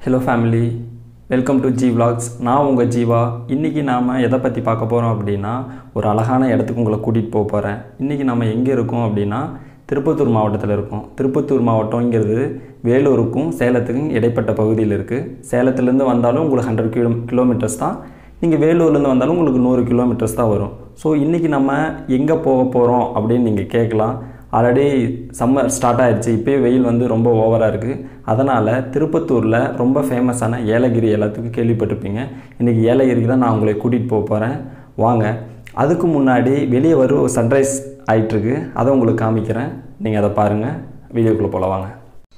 Hello family welcome to G vlogs நான் உங்கள் ஜீவா இன்றைக்கி நாம் எதை பற்றி பார்க்க போகிறோம் அப்படின்னா ஒரு அழகான இடத்துக்கு உங்களை கூட்டிகிட்டு போக போகிறேன் இன்றைக்கி நம்ம எங்கே இருக்கோம் அப்படின்னா திருப்பத்தூர் மாவட்டத்தில் இருக்கோம் திருப்பத்தூர் மாவட்டங்கிறது வேலூருக்கும் சேலத்துக்கும் இடைப்பட்ட பகுதியில் இருக்குது சேலத்துலேருந்து வந்தாலும் உங்களுக்கு ஹண்ட்ரட் கிலோ கிலோமீட்டர்ஸ் தான் நீங்கள் வேலூர்லேருந்து வந்தாலும் உங்களுக்கு நூறு கிலோமீட்டர்ஸ் தான் வரும் ஸோ இன்றைக்கி நம்ம எங்கே போக போகிறோம் அப்படின்னு நீங்கள் கேட்கலாம் ஆல்ரெடி சம்மர் ஸ்டார்ட் ஆயிடுச்சு இப்போயே வெயில் வந்து ரொம்ப ஓவராக இருக்குது அதனால் திருப்பத்தூரில் ரொம்ப ஃபேமஸான ஏலகிரி எல்லாத்துக்கும் கேள்விப்பட்டிருப்பீங்க இன்றைக்கி ஏலகிரிக்கு தான் நான் உங்களை கூட்டிகிட்டு போக போகிறேன் வாங்க அதுக்கு முன்னாடி வெளியே வரும் சன்ரைஸ் ஆயிட்டுருக்கு அதை உங்களுக்கு காமிக்கிறேன் நீங்கள் அதை பாருங்கள் வீடியோக்குள்ளே போல வாங்க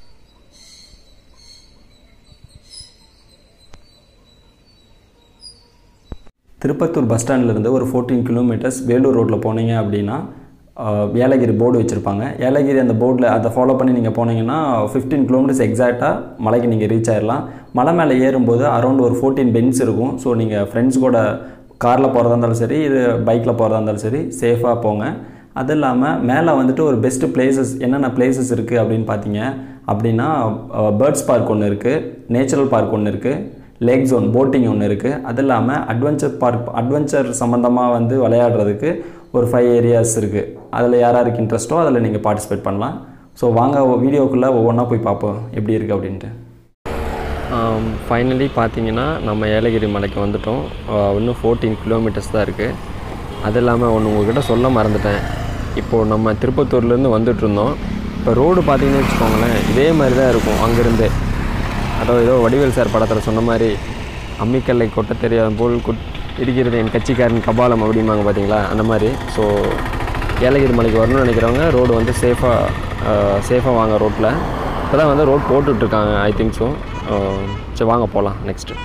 திருப்பத்தூர் பஸ் ஸ்டாண்ட்லேருந்து ஒரு ஃபோர்டீன் கிலோமீட்டர்ஸ் வேலூர் ரோட்டில் போனீங்க அப்படின்னா ஆஹ், ஏலகிரி போர்டு வச்சுருப்பாங்க ஏலகிரி அந்த போர்டில் அதை ஃபாலோ பண்ணி நீங்கள் போனீங்கன்னா ஃபிஃப்டீன் கிலோமீட்டர்ஸ் எக்ஸாக்டாக மலைக்கு நீங்கள் ரீச் ஆயிடலாம் மலை மேலே ஏறும்போது அரௌண்ட் ஒரு ஃபோர்டீன் பென்ஸ் இருக்கும் ஸோ நீங்கள் ஃப்ரெண்ட்ஸ் கூட காரில் போகிறதா இருந்தாலும் சரி இது பைக்கில் போகிறதா இருந்தாலும் சரி சேஃபாக போங்க அது இல்லாமல் மேலே வந்துட்டு ஒரு பெஸ்ட்டு பிளேசஸ் என்னென்ன பிளேசஸ் இருக்குது அப்படின்னு பார்த்தீங்க அப்படின்னா பேர்ட்ஸ் பார்க் ஒன்று இருக்குது நேச்சுரல் பார்க் ஒன்று இருக்குது லேக் ஜோன் போட்டிங் ஒன்று இருக்குது அது இல்லாமல் அட்வென்ச்சர் பார்க் அட்வென்ச்சர் சம்மந்தமாக வந்து விளையாடுறதுக்கு ஒரு ஃபைவ் ஏரியாஸ் இருக்குது அதில் யார் யாருக்கு இன்ட்ரெஸ்ட்டோ அதில் நீங்கள் பார்ட்டிசிபேட் பண்ணலாம் ஸோ வாங்க வீடியோக்குள்ளே ஒவ்வொன்றா போய் பார்ப்போம் எப்படி இருக்குது அப்படின்ட்டு ஃபைனலி பார்த்தீங்கன்னா நம்ம ஏலகிரி மலைக்கு வந்துட்டோம் ஆஹ் இன்னும் ஃபோர்டீன் கிலோமீட்டர்ஸ் தான் இருக்குது அது இல்லாமல் ஒன்று உங்ககிட்ட சொல்ல மறந்துட்டேன் இப்போது நம்ம திருப்பத்தூர்லேருந்து வந்துட்டு இருந்தோம் இப்போ ரோடு பார்த்தீங்கன்னு வச்சுக்கோங்களேன் இதே மாதிரி தான் இருக்கும் அங்கேருந்து அதாவது ஏதோ வடிவேல் சார் படத்தில் சொன்ன மாதிரி அம்மிக்கல்லை கொட்ட தெரியாத போல் குட் இருக்கிறது என் கட்சிக்காரன் கபாலம் அப்படிம்பாங்க பார்த்தீங்களா அந்த மாதிரி ஸோ ஏலகிரி மலைக்கு வரணும்னு நினைக்கிறவங்க ரோடு வந்து சேஃபாக சேஃபாக வாங்க ரோட்டில் இப்போ தான் வந்து ரோட் போட்டுட்ருக்காங்க ஐ திங்க் ஸோ சரி வாங்க போகலாம் நெக்ஸ்ட்டு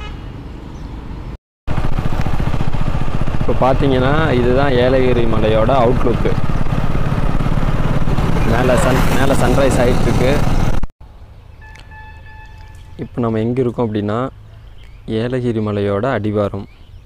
இப்போ பார்த்தீங்கன்னா இதுதான் ஏலகிரி மலையோட அவுட்லுக்கு மேலே சன் மேலே சன்ரைஸ் ஆகிட்டுருக்கு இப்போ நம்ம எங்கே இருக்கோம் அப்படின்னா ஏலகிரி மலையோட அடிவாரம்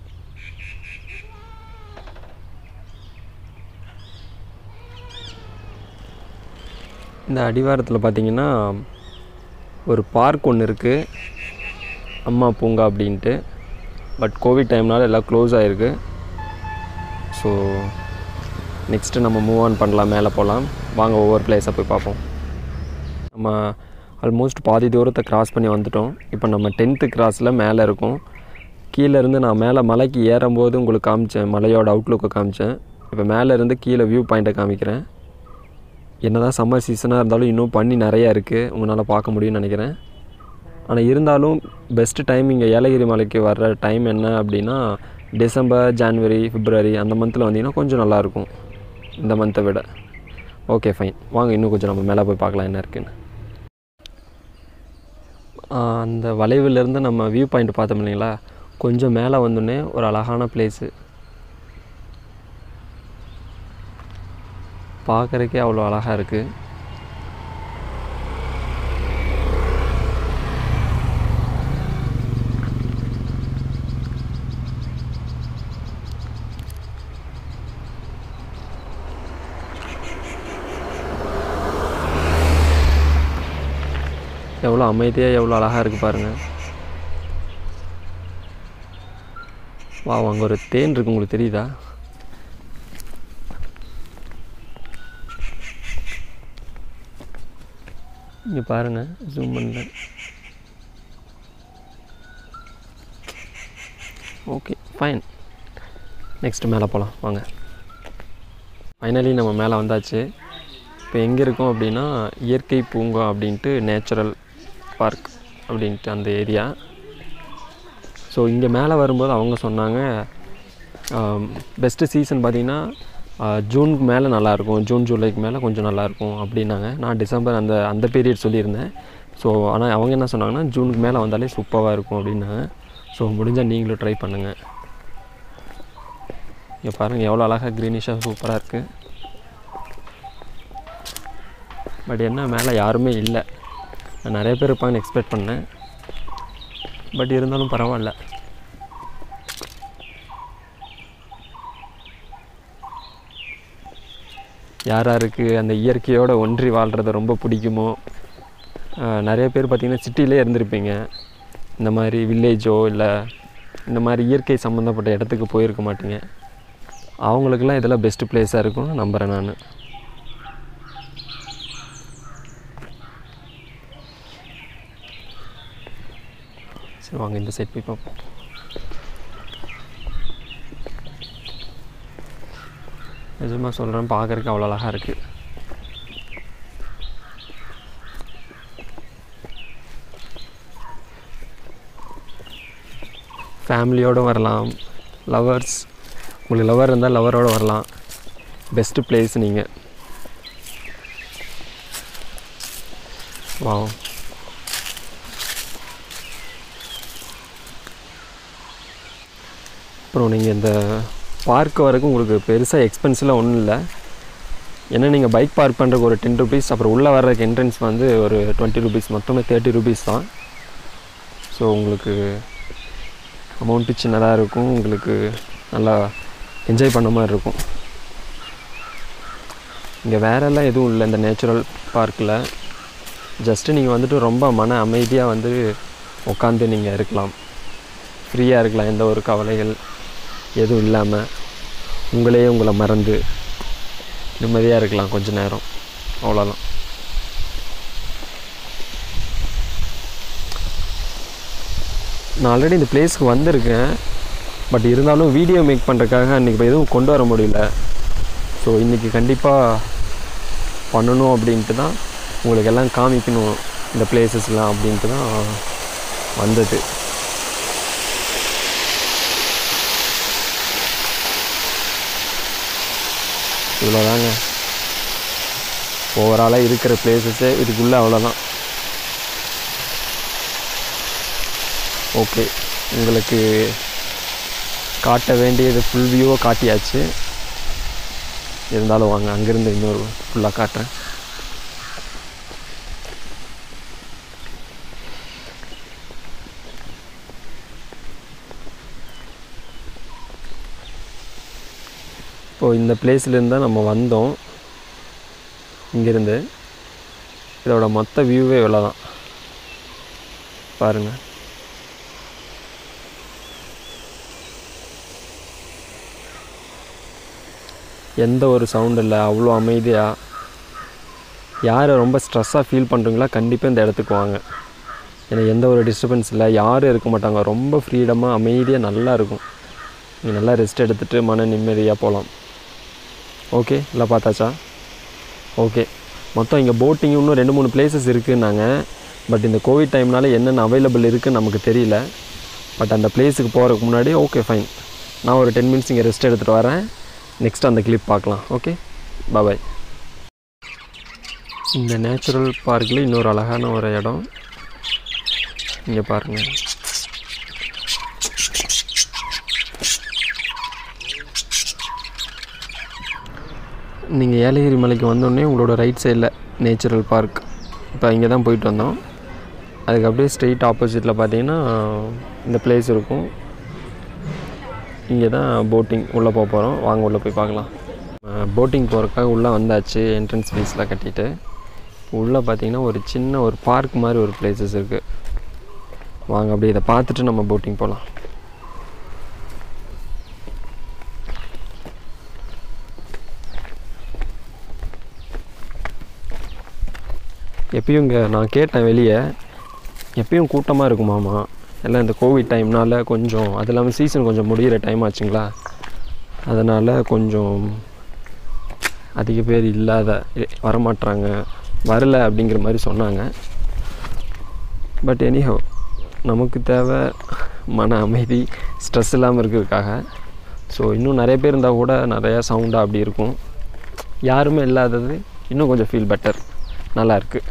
இந்த அடிவாரத்தில் பார்த்தீங்கன்னா ஒரு பார்க் ஒன்று இருக்குது அம்மா பூங்கா அப்படின்ட்டு பட் கோவிட் டைம்னால எல்லாம் க்ளோஸ் ஆகிருக்கு ஸோ நெக்ஸ்ட்டு நம்ம மூவ் ஆன் பண்ணலாம் மேலே போகலாம் வாங்க ஒவ்வொரு பிளேஸாக போய் பார்ப்போம் நம்ம ஆல்மோஸ்ட் பாதி தூரத்தை கிராஸ் பண்ணி வந்துட்டோம் இப்போ நம்ம டென்த்து கிராஸில் மேலே இருக்கோம் கீழே இருந்து நான் மேலே மலைக்கு ஏறும்போது உங்களுக்கு காமிச்சேன் மலையோட அவுட்லுக்கை காமிச்சேன் இப்போ மேலே இருந்து கீழே வியூ பாயிண்ட்டை காமிக்கிறேன் என்னதான் சம்மர் சீசனாக இருந்தாலும் இன்னும் பண்ணி நிறையா இருக்குது உங்களால் பார்க்க முடியும்னு நினைக்கிறேன் ஆனால் இருந்தாலும் பெஸ்ட்டு டைம் இங்கே ஏலகிரி மலைக்கு வர்ற டைம் என்ன அப்படின்னா டிசம்பர் ஜான்வரி பிப்ரவரி அந்த மந்தில் வந்தீங்கன்னா கொஞ்சம் நல்லாயிருக்கும் இந்த மந்த்தை விட ஓகே ஃபைன் வாங்க இன்னும் கொஞ்சம் நம்ம மேலே போய் பார்க்கலாம் என்ன இருக்குன்னு ஆஹ் அந்த வளைவுலேருந்து நம்ம வியூ பாயிண்ட் பார்த்தோம் இல்லைங்களா கொஞ்சம் மேலே வந்தோடனே ஒரு அழகான பிளேஸு பார்க்குறக்கே அவ்வளோ அழகாக இருக்குது எவ்வளோ அமைதியாக எவ்வளோ அழகாக இருக்குது பாருங்கள் வா அங்கே ஒரு தேன் இருக்கு உங்களுக்கு தெரியுதா இங்கே பாருங்கள் ஜூம் பண்ணல ஓகே ஃபைன் நெக்ஸ்ட் மேலே போகலாம் வாங்க ஃபைனலி நம்ம மேலே வந்தாச்சு இப்போ எங்கே இருக்கோம் அப்படின்னா இயற்கை பூங்கா அப்படின்ட்டு நேச்சுரல் பார்க் அப்படின்ட்டு அந்த ஏரியா ஸோ இங்கே மேலே வரும்போது அவங்க சொன்னாங்க பெஸ்ட்டு சீசன் பார்த்திங்கன்னா ஜூனுக்கு மேலே நல்லாயிருக்கும் ஜூன் ஜூலைக்கு மேலே கொஞ்சம் நல்லாயிருக்கும் அப்படின்னாங்க நான் டிசம்பர் அந்த அந்த பீரியட் சொல்லியிருந்தேன் ஸோ ஆனால் அவங்க என்ன சொன்னாங்கன்னா ஜூனுக்கு மேலே வந்தாலே சூப்பராக இருக்கும் அப்படின்னாங்க ஸோ முடிஞ்சால் நீங்களும் ட்ரை பண்ணுங்கள் இங்கே பாருங்கள் எவ்வளோ அழகாக க்ரீனிஷாக சூப்பராக இருக்குது பட் என்ன மேலே யாருமே இல்லை நான் நிறைய பேர் இருப்பாங்கன்னு எக்ஸ்பெக்ட் பண்ணேன் பட் இருந்தாலும் பரவாயில்ல யார் யாருக்கு அந்த இயற்கையோட ஒன்றி வாழ்கிறது ரொம்ப பிடிக்குமோ ஆஹ் நிறைய பேர் பார்த்திங்கன்னா சிட்டிலே இருந்திருப்பீங்க இந்த மாதிரி வில்லேஜோ இல்லை இந்த மாதிரி இயற்கை சம்மந்தப்பட்ட இடத்துக்கு போயிருக்க மாட்டீங்க அவங்களுக்கெல்லாம் இதெல்லாம் பெஸ்ட்டு பிளேஸாக இருக்கும்னு நம்புகிறேன் நான் சரி வாங்க இந்த சைட் போய் பார்ப்போம் நிஜமாக சொல்கிறேன் பார்க்குறக்கு அவ்வளோ அழகாக இருக்குது ஃபேமிலியோடு வரலாம் லவர்ஸ் உங்களுக்கு லவர் இருந்தால் லவரோடு வரலாம் பெஸ்ட்டு பிளேஸ் நீங்கள் வா அப்புறம் நீங்கள் இந்த பார்க் வரைக்கும் உங்களுக்கு பெருசாக எக்ஸ்பென்சிவ்லாம் ஒன்றும் இல்லை ஏன்னா நீங்கள் பைக் பார்க் பண்ணுறதுக்கு ஒரு டென் ருபீஸ் அப்புறம் உள்ளே வர்றதுக்கு என்ட்ரன்ஸ் வந்து ஒரு டுவெண்ட்டி ருபீஸ் மொத்தமே தேர்ட்டி ருபீஸ் தான் ஸோ உங்களுக்கு அமௌண்ட்டு சின்னதாக இருக்கும் உங்களுக்கு நல்லா என்ஜாய் பண்ண மாதிரி இருக்கும் இங்கே வேறெல்லாம் எதுவும் இல்லை இந்த நேச்சுரல் பார்க்கில் ஜஸ்ட்டு நீங்கள் வந்துட்டு ரொம்ப மன அமைதியாக வந்து உட்காந்து நீங்கள் இருக்கலாம் ஃப்ரீயாக இருக்கலாம் எந்த ஒரு கவலைகள் எதுவும் இல்லாமல் உங்களே உங்களை மறந்து நிம்மதியாக இருக்கலாம் கொஞ்ச நேரம் அவ்வளோதான் நான் ஆல்ரெடி இந்த பிளேஸ்க்கு வந்திருக்கேன் பட் இருந்தாலும் வீடியோ மேக் பண்ணுறதுக்காக அன்றைக்கி எதுவும் கொண்டு வர முடியல ஸோ இன்றைக்கி கண்டிப்பாக பண்ணணும் அப்படின்ட்டு தான் உங்களுக்கு எல்லாம் காமிக்கணும் இந்த பிளேசஸ்லாம் அப்படின்ட்டு தான் வந்தது இவ்வளோதாங்க ஓவராலாக இருக்கிற பிளேசஸ்ஸே இதுக்குள்ளே அவ்வளோதான் ஓகே உங்களுக்கு காட்ட வேண்டியது ஃபுல் வியூவை காட்டியாச்சு இருந்தாலும் வாங்க அங்கேருந்து இன்னொரு ஃபுல்லாக காட்டுறேன் இப்போது இந்த பிளேஸ்லேருந்து தான் நம்ம வந்தோம் இங்கேருந்து இதோட மொத்த வியூவே இவ்வளோ தான் பாருங்கள் எந்த ஒரு சவுண்ட் இல்லை அவ்வளோ அமைதியாக யார் ரொம்ப ஸ்ட்ரெஸ்ஸாக ஃபீல் பண்ணுறீங்களோ கண்டிப்பாக இந்த இடத்துக்கு வாங்க ஏன்னா எந்த ஒரு டிஸ்டர்பன்ஸ் இல்லை யாரும் இருக்க மாட்டாங்க ரொம்ப ஃப்ரீடமாக அமைதியாக நல்லா இருக்கும் நீங்கள் நல்லா ரெஸ்ட் எடுத்துகிட்டு மன நிம்மதியாக போகலாம் ஓகே இல்லை பார்த்தாச்சா ஓகே மொத்தம் இங்கே போட்டிங் இன்னும் ரெண்டு மூணு பிளேசஸ் இருக்குன்னாங்க பட் இந்த கோவிட் டைம்னால என்னென்ன அவைலபிள் இருக்குன்னு நமக்கு தெரியல பட் அந்த பிளேஸுக்கு போகிறதுக்கு முன்னாடி ஓகே ஃபைன் நான் ஒரு டென் மினிட்ஸ் இங்கே ரெஸ்ட் எடுத்துகிட்டு வரேன் நெக்ஸ்ட் அந்த கிளிப் பார்க்கலாம் ஓகே பாய் இந்த நேச்சுரல் பார்க்கில் இன்னொரு அழகான ஒரு இடம் இங்கே பாருங்கள் நீங்கள் ஏலகிரி மலைக்கு வந்தோடனே உங்களோட ரைட் சைடில் நேச்சுரல் பார்க் இப்போ இங்கே தான் போயிட்டு வந்தோம் அதுக்கு அப்படியே ஸ்ட்ரெயிட் ஆப்போசிட்டில் பார்த்தீங்கன்னா இந்த பிளேஸ் இருக்கும் இங்கே தான் போட்டிங் உள்ளே போக போகிறோம் வாங்க உள்ளே போய் பார்க்கலாம் போட்டிங் போகிறதுக்காக உள்ளே வந்தாச்சு என்ட்ரன்ஸ் ஃபீஸ்லாம் கட்டிட்டு உள்ளே பார்த்தீங்கன்னா ஒரு சின்ன ஒரு பார்க் மாதிரி ஒரு பிளேசஸ் இருக்குது வாங்க அப்படியே இதை பார்த்துட்டு நம்ம போட்டிங் போகலாம் எப்பயும் இங்கே நான் கேட்டேன் வெளியே எப்பயும் கூட்டமாக இருக்குமாமா எல்லாம் இந்த கோவிட் டைம்னால கொஞ்சம் அது இல்லாமல் சீசன் கொஞ்சம் முடிகிற டைம் ஆச்சுங்களா அதனால் கொஞ்சம் அதிக பேர் இல்லாத எ- வரமாட்றாங்க வரல அப்படிங்கிற மாதிரி சொன்னாங்க பட் எனிஹோ நமக்கு தேவை மன அமைதி ஸ்ட்ரெஸ் இல்லாமல் இருக்கிறதுக்காக ஸோ இன்னும் நிறைய பேர் இருந்தால் கூட நிறையா சவுண்டாக அப்படி இருக்கும் யாருமே இல்லாதது இன்னும் கொஞ்சம் ஃபீல் பெட்டர் நல்லா இருக்குது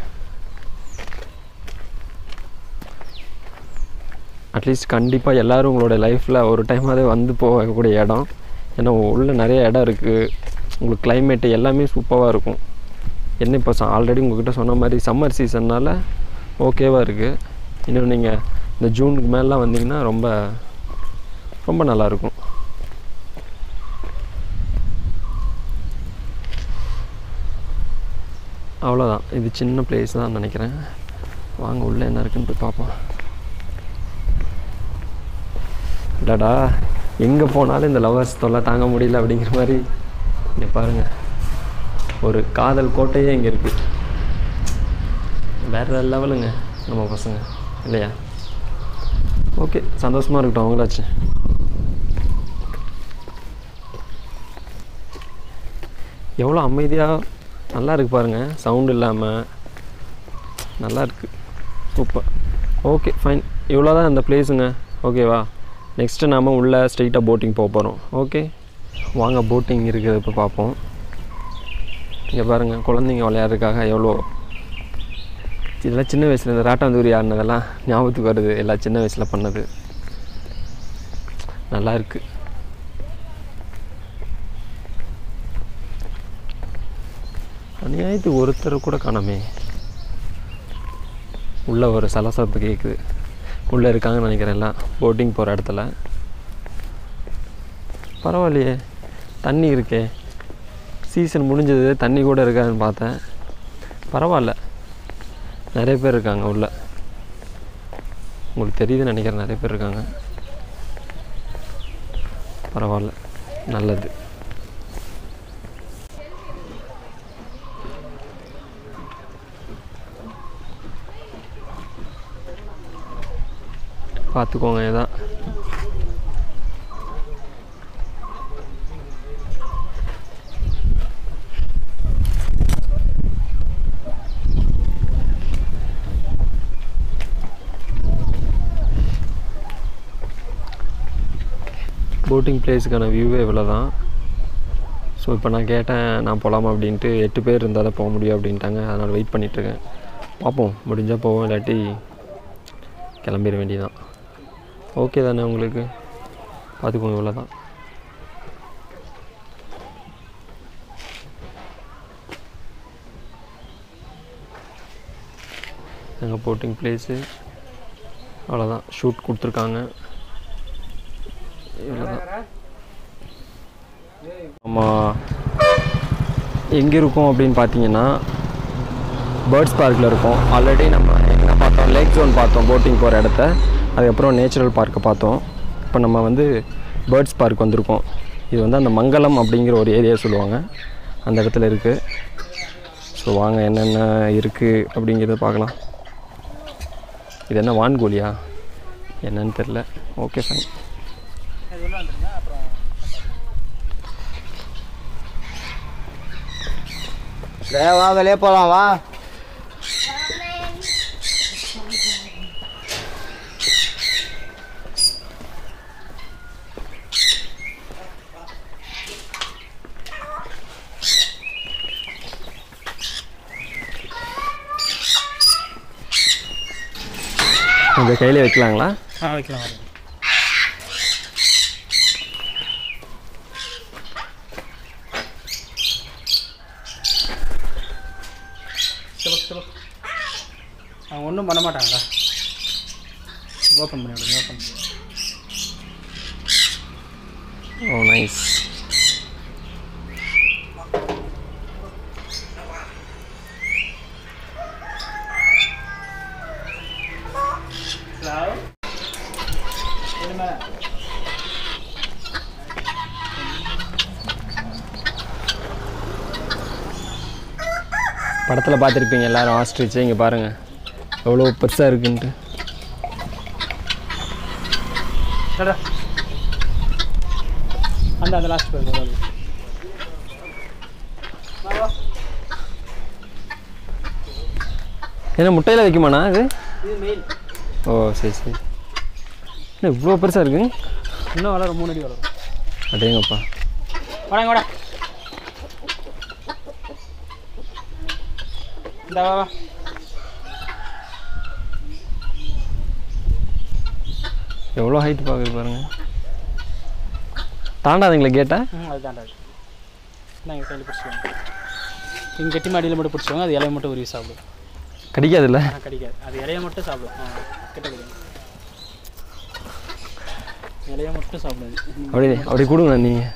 அட்லீஸ்ட் கண்டிப்பாக எல்லோரும் உங்களோட லைஃப்பில் ஒரு டைமாவது வந்து போகக்கூடிய இடம் ஏன்னா உள்ள நிறைய இடம் இருக்குது உங்களுக்கு climate எல்லாமே சூப்பராக இருக்கும் என்ன இப்போ ஆல்ரெடி உங்ககிட்ட சொன்ன மாதிரி சம்மர் சீசன்னால் ஓகேவாக இருக்குது இன்னும் நீங்கள் இந்த ஜூனுக்கு மேலாம் வந்தீங்கன்னா ரொம்ப ரொம்ப நல்லாயிருக்கும் அவ்வளோதான் இது சின்ன பிளேஸ் தான் நினைக்கிறேன் வாங்க உள்ளே என்ன இருக்குன்னு போய் பார்ப்போம் அடடா எங்கே போனாலும் இந்த லவர்ஸ் தொல்லை தாங்க முடியல அப்படிங்கிற மாதிரி இங்கே பாருங்கள் ஒரு காதல் கோட்டையே இங்கே இருக்குது வேறு லெவலுங்க நம்ம பசங்க இல்லையா ஓகே சந்தோஷமாக இருக்கட்டும் அவங்களாச்சு எவ்வளோ அமைதியாக நல்லா இருக்கு பாருங்கள் சவுண்ட் இல்லாமல் நல்லா இருக்கு சூப்பர் ஓகே ஃபைன் இவ்வளோ தான் இந்த பிளேஸுங்க ஓகேவா நெக்ஸ்ட்டு நாம் உள்ளே ஸ்ட்ரெயிட்டாக போட்டிங் போக போகிறோம் ஓகே வாங்க போட்டிங் இருக்கிறத இப்போ பார்ப்போம் இங்கே பாருங்கள் குழந்தைங்க விளையாடுறதுக்காக எவ்வளோ இதெல்லாம் சின்ன வயசில் இந்த ராட்டாந்தூரி ஆடினதெல்லாம் ஞாபகத்துக்கு வருது எல்லாம் சின்ன வயசில் பண்ணது நல்லா இருக்கு அநியாயத்துக்கு ஒருத்தர் கூட காணாமே உள்ளே ஒரு சலசலப்பு கேட்குது உள்ளே இருக்காங்கன்னு நினைக்கிறேன் எல்லாம் போட்டிங் போகிற இடத்துல பரவாயில்லையே தண்ணி இருக்கே சீசன் முடிஞ்சது தண்ணி கூட இருக்காதுன்னு பார்த்தேன் பரவாயில்ல நிறைய பேர் இருக்காங்க உள்ள உங்களுக்கு தெரியுதுன்னு நினைக்கிறேன் நிறைய பேர் இருக்காங்க பரவாயில்ல நல்லது பார்த்துக்கோங்க இதான் போட்டிங் பிளேஸுக்கான வியூவே இவ்வளோ தான் ஸோ இப்போ நான் கேட்டேன் நான் போகலாமா அப்படின்ட்டு எட்டு பேர் இருந்தால் தான் போக முடியும் அப்படின்ட்டாங்க அதனால் வெயிட் பண்ணிகிட்ருக்கேன் பார்ப்போம் முடிஞ்சால் போவோம் இல்லாட்டி கிளம்பிட வேண்டியதான் ஓகே தானே உங்களுக்கு பார்த்துக்கோங்க இவ்வளோ தான் எங்கள் போட்டிங் பிளேஸு அவ்வளோதான் ஷூட் கொடுத்துருக்காங்க இவ்வளோதான் ஆமாம் எங்கே இருக்கோம் அப்படின்னு பார்த்தீங்கன்னா பேர்ட்ஸ் பார்க்கில் இருக்கோம் ஆல்ரெடி நம்ம எங்கே பார்த்தோம் லேக் ஜோன் பார்த்தோம் போட்டிங் போகிற இடத்த அதுக்கப்புறம் நேச்சுரல் பார்க்கை பார்த்தோம் இப்போ நம்ம வந்து பேர்ட்ஸ் பார்க் வந்திருக்கோம் இது வந்து அந்த மங்கலம் அப்படிங்கிற ஒரு ஏரியா சொல்லுவாங்க அந்த இடத்துல இருக்குது ஸோ வாங்க என்னென்ன இருக்குது அப்படிங்கிறத பார்க்கலாம் இது என்ன வான்கோழியா என்னன்னு தெரில ஓகே ஃபைன் டேய், வா வெளியே போகலாம் வா இந்த கையிலே வைக்கலாங்களா ஆ வைக்கலாம் வாங்க. சரி சரி அவங்க ஒன்றும் பண்ண மாட்டாங்களா ஓப்பன் பண்ணி விடுங்க ஓப்பன் பண்ணி ஓ நைஸ் ஹலோ இது மேலே படத்தில் பார்த்துருப்பீங்க எல்லாரும் ஆஸ்ட்ரிச்சு இங்கே பாருங்கள் எவ்வளோ பெருசாக இருக்குன்ட்டு டடா அந்த அந்த லாஸ்ட் பேர் வராது ஏன்னா முட்டையில் வைக்குமாண்ணா இது இது மெயில் ஓ சரி சரி என்ன இவ்வளோ பெருசாக இருக்குங்க இன்னும் வளரும் மூணு அடி வளரும் அடேங்கப்பா வாடா வாடா இந்த வா வா எவ்வளோ ஹைட் பார்க்குது பாருங்கள் தாண்டாதுங்களா கேட்டா ம் அதுதான்டா நாங்கள் கையில் பிடிச்சிக்கோங்க இங்கே கெட்டி மாடியில் மட்டும் பிடிச்சிக்கோங்க அது இலையை மட்டும் உருவி சாப்பிடும் கடிக்காதுல்ல ஆ கிடைக்காது அது இலையை மட்டும் சாப்பிடும் ஆ கிட்ட கிடையாது இலையை மட்டும் சாப்பிடாது அப்படி அப்படி கொடுங்க நீங்கள்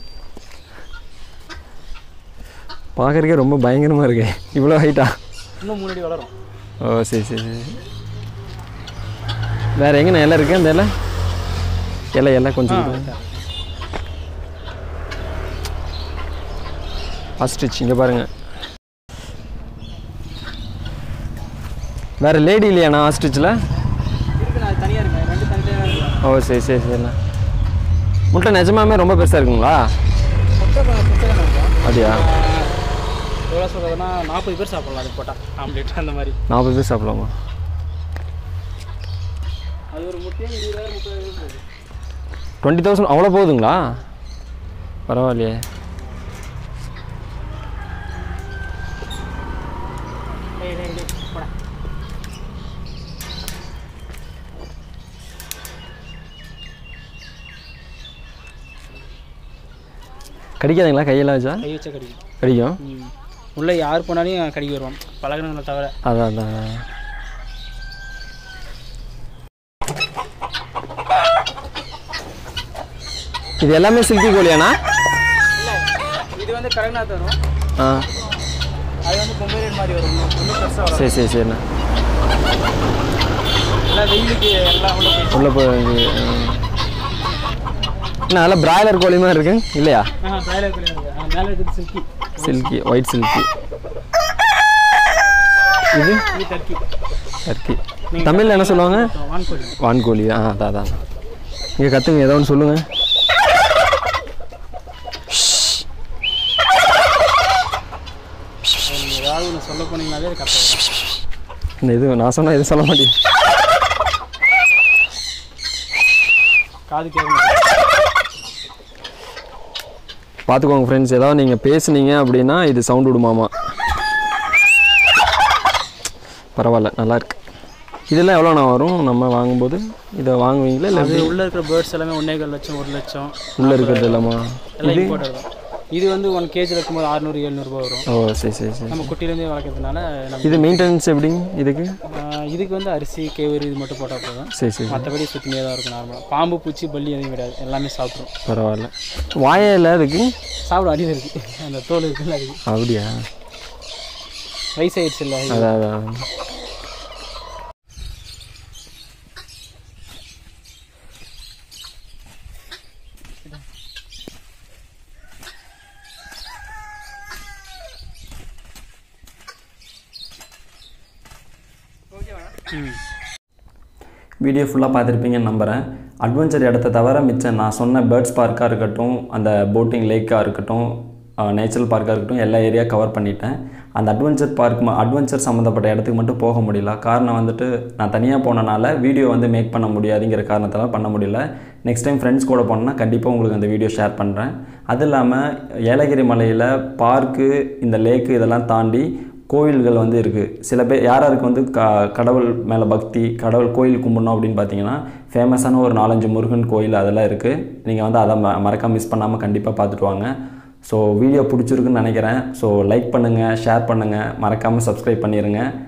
பார்க்குறக்கே ரொம்ப பயங்கரமாக இருக்கே இவ்வளோ ஹைட்டா இன்னும் மூணு அடி வளரும் ஓ சரி சரி சரி வேறு எங்கண்ணா இலை இருக்குது அந்த இலை இலை இலை கொஞ்சம் ஆஸ்ட்ரிச் இங்கே பாருங்க வேறு லேடி இல்லையாண்ணா ஆஸ்ட்ரிச்சில் இருக்கு நான் தனியாக இருக்கேன் ரெண்டு தனியாக இருக்கு ஓ சரி சரி சரிண்ணா முட்டை நிஜமாமே ரொம்ப பெருசாக இருக்குங்களா மொட்டை பிரச்சனை இருக்கும் அப்படியா எவ்வளோ சொல்கிறதுனா நாற்பது பேர் சாப்பிடலாம் அது போட்டால் ஆம்லேட் அந்த மாதிரி நாற்பது பேர் சாப்பிடலாமா அது ஒரு முட்டையே இருபதாயிரம் முப்பதாயிரம் போகுது டுவெண்ட்டி தௌசண்ட் அவ்வளோ போகுதுங்களா பரவாயில்லையே டேய் டேய் டேய் போடா கடிக்காதுங்களா கையெல்லாம் வச்சா கை வச்சா கடிக்கும் கடிக்கும் ம் உள்ளே யார் போனாலையும் கடிக்க வருவான் பழகினவங்களை தவிர அதான் அதான் இது எல்லாமே சில்கி கோழியாண்ணா இல்லை இது வந்து கடக்நாத் வரும் ஆ அது வந்து பொம்பேரியன் மாதிரி வரும் இன்னும் பெருசாக வரும் சரி சரி சரிண்ணா எல்லாம் வெயிலுக்கு எல்லாம் உள்ள போய் உள்ளே போய் என்ன அதெல்லாம் பிராய்லர் கோழி மாதிரி இருக்கு இல்லையா ஆ பிராய்லர் கோழி இருக்கு ஆ, மேலே இருக்குது சில்கி சில்கி ஒயிட் சில்கி இது இது டர்க்கி டர்க்கி தமிழில் என்ன சொல்லுவாங்க வான்கோழி வான்கோழி ஆ அதான் அதான் இங்கே கற்றுங்க ஏதோ ஒன்று சொல்லுங்கள் நீங்க ஏதாவது ஒன்று சொல்ல போனீங்கனாலே அது கரெக்டாக வரும் இந்த இது நான் சொன்னால் எதுவும் சொல்ல மாட்டேன் காது கேட்க பார்த்துக்கோங்க ஃப்ரெண்ட்ஸ் ஏதாவது நீங்கள் பேசுனீங்க அப்படின்னா இது சவுண்ட் விடுமாமா பரவாயில்ல நல்லா இருக்கு இதெல்லாம் எவ்வளோண்ணா வரும் நம்ம வாங்கும்போது இதை வாங்குவீங்களா இல்லை அது உள்ளே இருக்கிற பேர்ட்ஸ் எல்லாமே ஒன்றேகால் லட்சம் ஒரு லட்சம் உள்ளே இருக்கிறது எல்லாமா எல்லாம் இம்போர்ட்டர் தான் இது வந்து ஒன் கேஜில் இருக்கும்போது அறுநூறு எழுநூறுபா வரும் ஓ சரி சரி சரி நம்ம குட்டிலேருந்தே வளர்க்கறதுனால நம்ம இது மெயின்டெனன்ஸ் எப்படிங்க இதுக்கு ஆஹ் இதுக்கு வந்து அரிசி கேவரு இது மட்டும் போட்டால் போதும் சரி சரி மற்றபடி சுற்றினே தான் இருக்கும் நார்மலாக பாம்பு பூச்சி பல்லி எதுவும் கிடையாது எல்லாமே சாப்பிட்ரும் பரவாயில்ல வாயே இல்லை அதுக்கு சாப்பிடும் அடியில் இருக்குது அந்த தோல் இருக்குல்ல அதுக்கு அப்படியா வயசாயிடுச்சு இல்லை அதான் அதான் ம் வீடியோ ஃபுல்லாக பார்த்துருப்பீங்கன்னு நம்புகிறேன் அட்வென்ச்சர் இடத்த தவிர மிச்சம் நான் சொன்ன பேர்ட்ஸ் பார்க்காக இருக்கட்டும் அந்த போட்டிங் லேக்காக இருக்கட்டும் நேச்சுரல் பார்க்காக இருக்கட்டும் எல்லா ஏரியா கவர் பண்ணிட்டேன் அந்த அட்வென்ச்சர் பார்க் அட்வென்ச்சர் சம்மந்தப்பட்ட இடத்துக்கு மட்டும் போக முடியல காரணம் வந்துட்டு நான் தனியாக போனனால வீடியோ வந்து மேக் பண்ண முடியாதுங்கிற காரணத்தால் பண்ண முடியல நெக்ஸ்ட் டைம் ஃப்ரெண்ட்ஸ் கூட போனேன்னா கண்டிப்பாக உங்களுக்கு அந்த வீடியோ ஷேர் பண்ணுறேன் அது இல்லாமல் ஏலகிரி மலையில் பார்க்கு இந்த லேக்கு இதெல்லாம் தாண்டி கோயில்கள் வந்து இருக்குது சில பேர் யார் யாருக்கு வந்து க கடவுள் மேலே பக்தி கடவுள் கோயில் கும்பிடணும் அப்படின்னு பார்த்தீங்கன்னா ஃபேமஸான ஒரு நாலஞ்சு முருகன் கோயில் அதெல்லாம் இருக்குது நீங்கள் வந்து அதை ம மறக்காம மிஸ் பண்ணாமல் கண்டிப்பாக பார்த்துட்டு வாங்க ஸோ வீடியோ பிடிச்சிருக்குன்னு நினைக்கிறேன் ஸோ லைக் பண்ணுங்கள் ஷேர் பண்ணுங்கள் மறக்காமல் சப்ஸ்கிரைப் பண்ணிடுங்க